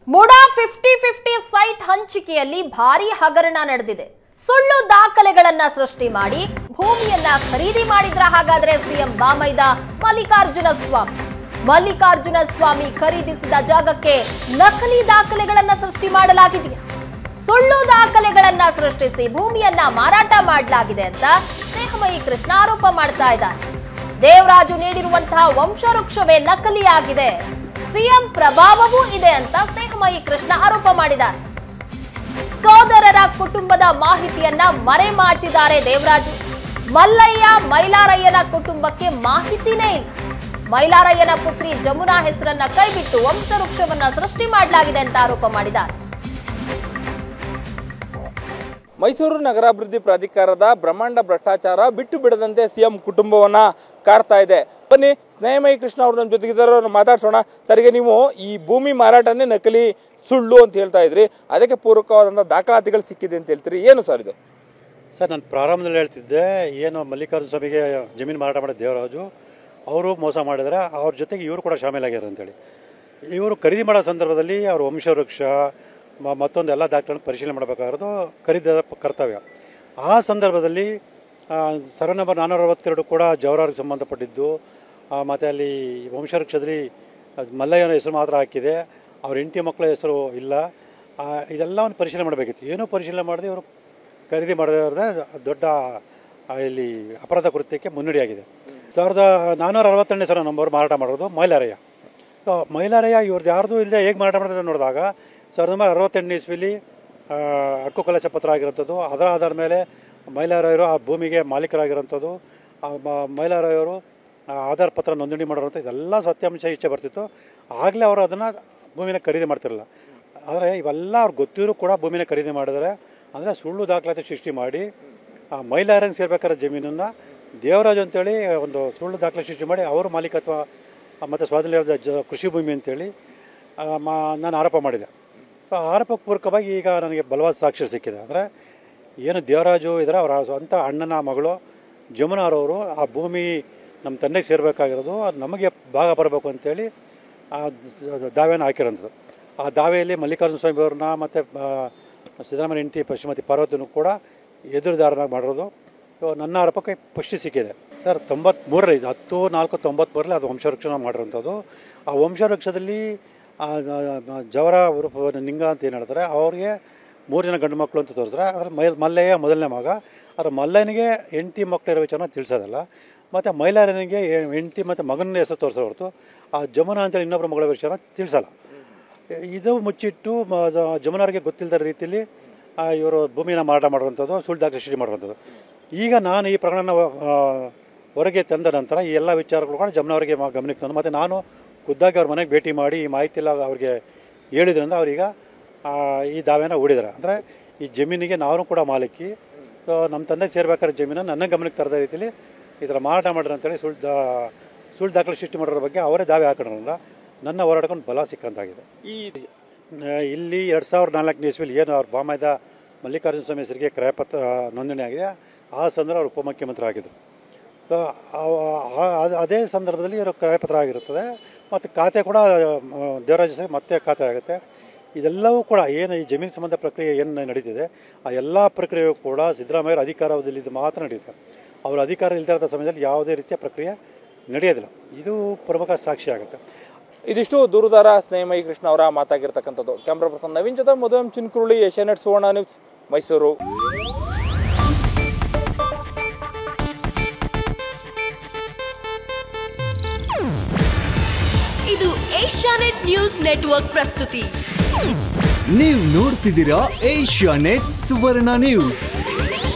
MUDA fifty fifty site ಹಂಚಿಕೆಯಲ್ಲಿ ಭಾರಿ ಹಗರಣ ನಡೆದಿದೆ ಸುಳ್ಳು ದಾಖಲೆಗಳನ್ನ ಸೃಷ್ಟಿ ಮಾಡಿ ಭೂಮಿಯನ್ನ ಖರೀದಿ ಮಾಡಿದ್ರ ಹಾಗಾದ್ರೆ ಸಿಎಂ ಬಾಮೈದ ಮಲ್ಲಿಕಾರ್ಜುನ ಸ್ವಾಮಿ ಮಲ್ಲಿಕಾರ್ಜುನ ಸ್ವಾಮಿ ಖರೀದಿಸಿದ ಜಾಗಕ್ಕೆ ನಕಲಿ ದಾಖಲೆಗಳನ್ನ ಸೃಷ್ಟಿ ಮಾಡಲಾಗಿದೆಯಾ ಸುಳ್ಳು ದಾಖಲೆಗಳನ್ನ ಸೃಷ್ಟಿಸಿ ಭೂಮಿಯನ್ನ ಮಾರಾಟ ಮಾಡಲಾಗಿದೆ ಅಂತ ಸ್ನೇಹಮಯಿ ಕೃಷ್ಣ ಆರೋಪ ಮಾಡ್ತಾ ಇದ್ದಾರೆ ದೇವರಾಜು ನೀಡಿರುವಂತಹ ವಂಶವೃಕ್ಷವೇ ನಕಲಿಯಾಗಿದೆ ಸಿಎಂ ಪ್ರಭಾವವೂ ಇದೆ ಅಂತ ಸ್ನೇಹಮಯಿ ಕೃಷ್ಣ ಆರೋಪ ಮಾಡಿದ್ದಾರೆ ಸೋದರರ ಕುಟುಂಬದ ಮಾಹಿತಿಯನ್ನ ಮರೆಮಾಚಿದ್ದಾರೆ ದೇವರಾಜು ಮಲ್ಲಯ್ಯ ಮೈಲಾರಯ್ಯನ ಕುಟುಂಬಕ್ಕೆ ಮಾಹಿತಿನೇ ಇಲ್ಲ ಮೈಲಾರಯ್ಯನ ಪುತ್ರಿ ಜಮುನಾ ಹೆಸರನ್ನ ಕೈಬಿಟ್ಟು ವಂಶವೃಕ್ಷವನ್ನ ಸೃಷ್ಟಿ ಮಾಡಲಾಗಿದೆ ಅಂತ ಆರೋಪ ಮಾಡಿದ್ದಾರೆ ಮೈಸೂರು ನಗರಾಭಿವೃದ್ಧಿ ಪ್ರಾಧಿಕಾರದ ಬ್ರಹ್ಮಾಂಡ ಭ್ರಷ್ಟಾಚಾರ ಬಿಟ್ಟು ಬಿಡದಂತೆ ಸಿಎಂ ಕುಟುಂಬವನ್ನ ಕಾಡ್ತಾ ಇದೆ ಬನ್ನಿ ಸ್ನೇಹಮಯಿ ಕೃಷ್ಣ ಅವ್ರ ನಮ್ಮ ಜೊತೆಗಿದ್ದಾರೆ ಅವ್ರನ್ನ ಮಾತಾಡ್ಸೋಣ ಸರಿಗೆ ನೀವು ಈ ಭೂಮಿ ಮಾರಾಟನೇ ನಕಲಿ ಸುಳ್ಳು ಅಂತ ಹೇಳ್ತಾ ಇದ್ರಿ ಅದಕ್ಕೆ ಪೂರಕವಾದಂಥ ದಾಖಲಾತಿಗಳು ಸಿಕ್ಕಿದೆ ಅಂತ ಹೇಳ್ತೀರಿ ಏನು ಸರ್ ಇದು ಸರ್ ನಾನು ಪ್ರಾರಂಭದಲ್ಲಿ ಹೇಳ್ತಿದ್ದೆ ಏನು ಮಲ್ಲಿಕಾರ್ಜುನ ಸ್ವಾಮಿಗೆ ಜಮೀನು ಮಾರಾಟ ಮಾಡಿದ ದೇವರಾಜು ಅವರು ಮೋಸ ಮಾಡಿದರೆ ಅವ್ರ ಜೊತೆಗೆ ಇವರು ಕೂಡ ಶಾಮೀಲಾಗ್ಯಾರ ಅಂತೇಳಿ ಇವರು ಖರೀದಿ ಮಾಡೋ ಸಂದರ್ಭದಲ್ಲಿ ಅವ್ರ ವಂಶವೃಕ್ಷ ಮ- ಮತ್ತೊಂದು ಎಲ್ಲ ದಾಖಲೆಗಳನ್ನು ಪರಿಶೀಲನೆ ಮಾಡಬೇಕಾಗಿರೋದು ಖರೀದಿದಾರ ಪ- ಕರ್ತವ್ಯ ಆ ಸಂದರ್ಭದಲ್ಲಿ ಆ, ಸರ್ವೆ ನಂಬರ್ ನಾನ್ನೂರ ಅರವತ್ತೆರಡು ಕೂಡ ಜವರಾರಿಗೆ ಸಂಬಂಧಪಟ್ಟಿದ್ದು ಆ, ಮತ್ತು ಅಲ್ಲಿ ವಂಶವೃಕ್ಷದಲ್ಲಿ ಅದ್ ಮಲ್ಲಯ್ಯನ ಹೆಸರು ಮಾತ್ರ ಹಾಕಿದೆ ಅವ್ರ ಹೆಂಡತಿ ಮಕ್ಕಳ ಹೆಸರು ಇಲ್ಲ ಆ, ಇದೆಲ್ಲವನ್ನು ಪರಿಶೀಲನೆ ಮಾಡಬೇಕಿತ್ತು ಏನೂ ಪರಿಶೀಲನೆ ಮಾಡದೆ ಇವರು ಖರೀದಿ ಮಾಡಿದ್ರೆ ದೊಡ್ಡ ಆ, ಇಲ್ಲಿ ಅಪರಾಧ ಕೃತ್ಯಕ್ಕೆ ಮುನ್ನಡೆಯಾಗಿದೆ ಸಾವಿರದ ನಾನ್ನೂರ ಅರವತ್ತೆರಡನೇ ಸಾವಿರ ನಂಬರ್ ಮಾರಾಟ ಮಾಡೋದು ಮೈಲಾರಯ್ಯ ಸೊ ಮೈಲಾರಯ್ಯ ಇವ್ರದ್ದು ಯಾರ್ದು ಇಲ್ಲದೆ ಹೇಗೆ ಮಾರಾಟ ಮಾಡಿದ್ರೆ ನೋಡಿದಾಗ ಸಾವಿರದ ಒಂಬೈನೂರ ಅರವತ್ತೆಂಟನೇ ಇಸ್ವಿಲಿ ಆ, ಹಕ್ಕು ಕಲಶ ಪತ್ರ ಆಗಿರೋಂಥದ್ದು ಅದರ ಆಧಾರದ ಮೇಲೆ ಮೈಲಾರಯ್ಯರು ಆ ಭೂಮಿಗೆ ಮಾಲೀಕರಾಗಿರೋಂಥದ್ದು ಆ ಮ- ಮೈಲಾರಯ್ಯವರು ಆ ಆಧಾರ್ ಪತ್ರ ನೋಂದಣಿ ಮಾಡಿರೋಂಥ ಇದೆಲ್ಲ ಸತ್ಯಾಂಶ ಈಚೆ ಬರ್ತಿತ್ತು ಆಗಲೇ ಅವರು ಅದನ್ನು ಭೂಮಿನ ಖರೀದಿ ಮಾಡ್ತಿರಲಿಲ್ಲ ಆದರೆ ಇವೆಲ್ಲ ಅವ್ರಿಗೆ ಗೊತ್ತಿರೋ ಕೂಡ ಭೂಮಿನ ಖರೀದಿ ಮಾಡಿದರೆ ಅಂದರೆ ಸುಳ್ಳು ದಾಖಲಾತಿ ಸೃಷ್ಟಿ ಮಾಡಿ ಆ ಮೈಲಾರನಿಗೆ ಸೇರ್ಬೇಕಾದ್ರೆ ಜಮೀನನ್ನು ದೇವರಾಜ್ ಅಂತೇಳಿ ಒಂದು ಸುಳ್ಳು ದಾಖಲೆ ಸೃಷ್ಟಿ ಮಾಡಿ ಅವರು ಮಾಲೀಕತ್ವ ಮತ್ತು ಸ್ವಾತಂತ್ರ್ಯ ಜ ಕೃಷಿ ಭೂಮಿ ಅಂತೇಳಿ ಆ, ಮಾ ನಾನು ಆರೋಪ ಮಾಡಿದೆ ಸೊ ಆರೋಪಕ್ಕೆ ಪೂರಕವಾಗಿ ಈಗ ನನಗೆ ಬಲವಾದ ಸಾಕ್ಷಿ ಸಿಕ್ಕಿದೆ ಅಂದರೆ ಏನು ದೇವರಾಜು ಇದ್ದಾರೆ ಅವರ ಸ್ವಂತ ಅಣ್ಣನ ಮಗಳು ಜಮುನಾರವರು ಆ ಭೂಮಿ ನಮ್ಮ ತಂದೆಗೆ ಸೇರಬೇಕಾಗಿರೋದು ಅದು ನಮಗೆ ಭಾಗ ಬರಬೇಕು ಅಂತೇಳಿ ಆ ದ- ದಾವೆನ ಹಾಕಿರೋಂಥದ್ದು ಆ ದಾವೆಯಲ್ಲಿ ಮಲ್ಲಿಕಾರ್ಜುನ ಸ್ವಾಮಿ ಅವ್ರನ್ನ ಮತ್ತು ಸಿದ್ದರಾಮಯ್ಯ ಹೆಂಡತಿ ಶ್ರೀಮತಿ ಪಾರ್ವತಿನೂ ಕೂಡ ಎದುರುದಾರನಾಗಿ ಮಾಡಿರೋದು ಸೊ ನನ್ನ ಆರೋಪಕ್ಕೆ ಪುಷ್ಟಿ ಸಿಕ್ಕಿದೆ ಸರ್ ತೊಂಬತ್ಮೂರರಲ್ಲಿ ಇದು ಹತ್ತು ನಾಲ್ಕು ತೊಂಬತ್ಮೂರರಲ್ಲಿ ಅದು ವಂಶವೃಕ್ಷಣ ಮಾಡಿರೋಂಥದ್ದು ಆ ವಂಶವೃಕ್ಷದಲ್ಲಿ ಆ, ಆ, ಜವರ ಉರುಫ್ ನಿಂಗ ಅಂತ ಏನು ಹೇಳ್ತಾರೆ ಅವ್ರಿಗೆ ಮೂರು ಜನ ಗಂಡು ಮಕ್ಕಳು ಅಂತ ತೋರಿಸ್ತಾರೆ ಅದ್ರಲ್ಲಿ ಮೈ ಮಲ್ಲಯ್ಯ ಮೊದಲನೇ ಮಗ ಅದ್ರ ಮಲ್ಲಯ್ಯನಿಗೆ ಹೆಂಡತಿ ಮಕ್ಕಳಿರೋ ವಿಚಾರನ ತಿಳಿಸೋದಲ್ಲ ಮತ್ತು ಮೈಲಾರನಿಗೆ ಹೆಂಡತಿ ಮತ್ತು ಮಗನ ಹೆಸರು ತೋರಿಸೋ ಹೊರತು ಆ ಜಮುನಾ ಅಂತೇಳಿ ಇನ್ನೊಬ್ಬರ ಮಗಳ ವಿಚಾರ ತಿಳಿಸಲ್ಲ ಇದು ಮುಚ್ಚಿಟ್ಟು ಮ- ಜ- ಜಮುನಾರಿಗೆ ಗೊತ್ತಿಲ್ಲದ ರೀತಿಯಲ್ಲಿ ಆ, ಇವರು ಭೂಮಿನ ಮಾರಾಟ ಮಾಡುವಂಥದ್ದು ಸುಳ್ಳು ದಾಖಲೆ ಸೃಷ್ಟಿ ಮಾಡುವಂಥದ್ದು ಈಗ ನಾನು ಈ ಪ್ರಕರಣ ಆ, ಹೊರಗೆ ತಂದ ನಂತರ ಈ ಎಲ್ಲ ವಿಚಾರಗಳು ಕೂಡ ಜಮುನವರಿಗೆ ಮ- ಗಮನಕ್ಕೆ ತಂದು ಮತ್ತು ನಾನು ಖುದ್ದಾಗಿ ಅವ್ರ ಮನೆಗೆ ಭೇಟಿ ಮಾಡಿ ಈ ಮಾಹಿತಿ ಎಲ್ಲ ಅವ್ರಿಗೆ ಹೇಳಿದ್ರಿಂದ ಅವರೀಗ ಈ ದಾವೆನ ಹೂಡಿದ್ದಾರೆ ಅಂದರೆ ಈ ಜಮೀನಿಗೆ ನಾವು ಕೂಡ ಮಾಲೀಕಿ ಸೊ ನಮ್ಮ ತಂದೆ ಸೇರ್ಬೇಕಾದ್ರೆ ಜಮೀನನ್ನು ನನ್ನ ಗಮನಕ್ಕೆ ತರದ ರೀತಿಯಲ್ಲಿ ಈ ಥರ ಮಾರಾಟ ಮಾಡ್ರಿ ಅಂತೇಳಿ ಸುಳ್ಳು ದಾ- ಸುಳ್ಳು ದಾಖಲೆ ಸೃಷ್ಟಿ ಮಾಡೋದ್ರ ಬಗ್ಗೆ ಅವರೇ ದಾವೆ ಹಾಕೊಂಡ್ರಲ್ಲ ನನ್ನ ಹೋರಾಟಕೊಂಡು ಬಲ ಸಿಕ್ಕಂತಾಗಿದೆ ಈ ಆ, ಇಲ್ಲಿ ಎರಡು ಸಾವಿರದ ನಾಲ್ಕನೇ ಇಸ್ವಿಲಿ ಏನು ಅವ್ರ ಬಾಮೈದ ಮಲ್ಲಿಕಾರ್ಜುನ ಸ್ವಾಮಿ ಹೆಸರಿಗೆ ಕ್ರಯಪತ್ರ ನೋಂದಣಿ ಆಗಿದೆ ಆ ಸಂದರ್ಭ ಅವರು ಉಪಮುಖ್ಯಮಂತ್ರಿ ಆಗಿದ್ದರು ಸೊ ಆ- ಆ- ಅದ್- ಅದೇ ಸಂದರ್ಭದಲ್ಲಿ ಇವರು ಕ್ರಯಪತ್ರ ಆಗಿರುತ್ತದೆ ಮತ್ತು ಖಾತೆ ಕೂಡ ಆ, ದೇವರಾಜ ಹೆಸರಿಗೆ ಮತ್ತೆ ಖಾತೆ ಆಗುತ್ತೆ ಇದೆಲ್ಲವೂ ಕೂಡ ಏನು ಈ ಜಮೀನು ಸಂಬಂಧ ಪ್ರಕ್ರಿಯೆ ಏನು ನಡೀತಿದೆ ಆ ಎಲ್ಲ ಪ್ರಕ್ರಿಯೆಯೂ ಕೂಡ ಸಿದ್ದರಾಮಯ್ಯರ ಅಧಿಕಾರದಲ್ಲಿ ಇದು ಮಾತ್ರ ನಡೆಯುತ್ತೆ ಅವರ ಅಧಿಕಾರ ಇಲ್ದೇ ಇರೋ ಸಮಯದಲ್ಲಿ ಯಾವುದೇ ರೀತಿಯ ಪ್ರಕ್ರಿಯೆ ನಡೆಯೋದಿಲ್ಲ ಇದು ಪ್ರಮುಖ ಸಾಕ್ಷಿ ಆಗುತ್ತೆ ಇದಿಷ್ಟು ದೂರುದಾರ ಸ್ನೇಹಮಯಿ ಕೃಷ್ಣ ಅವರ ಮಾತಾಗಿರ್ತಕ್ಕಂಥದ್ದು ಕ್ಯಾಮ್ರಾ ಪರ್ಸನ್ ನವೀನ್ ಜೊತೆ ಮಧುವಂ ಚಿನ್ಕುರುಳಿ ಏಷ್ಯಾನೆಟ್ ಸುವರ್ಣ ನ್ಯೂಸ್ ಮೈಸೂರು ಇದು ಏಷ್ಯಾನೆಟ್ ನ್ಯೂಸ್ ನೆಟ್ವರ್ಕ್ ಪ್ರಸ್ತುತಿ ನೀವು ನೋಡ್ತಿದ್ದೀರಾ ಏಷ್ಯಾ ನೆಟ್ ಸುವರ್ಣ ನ್ಯೂಸ್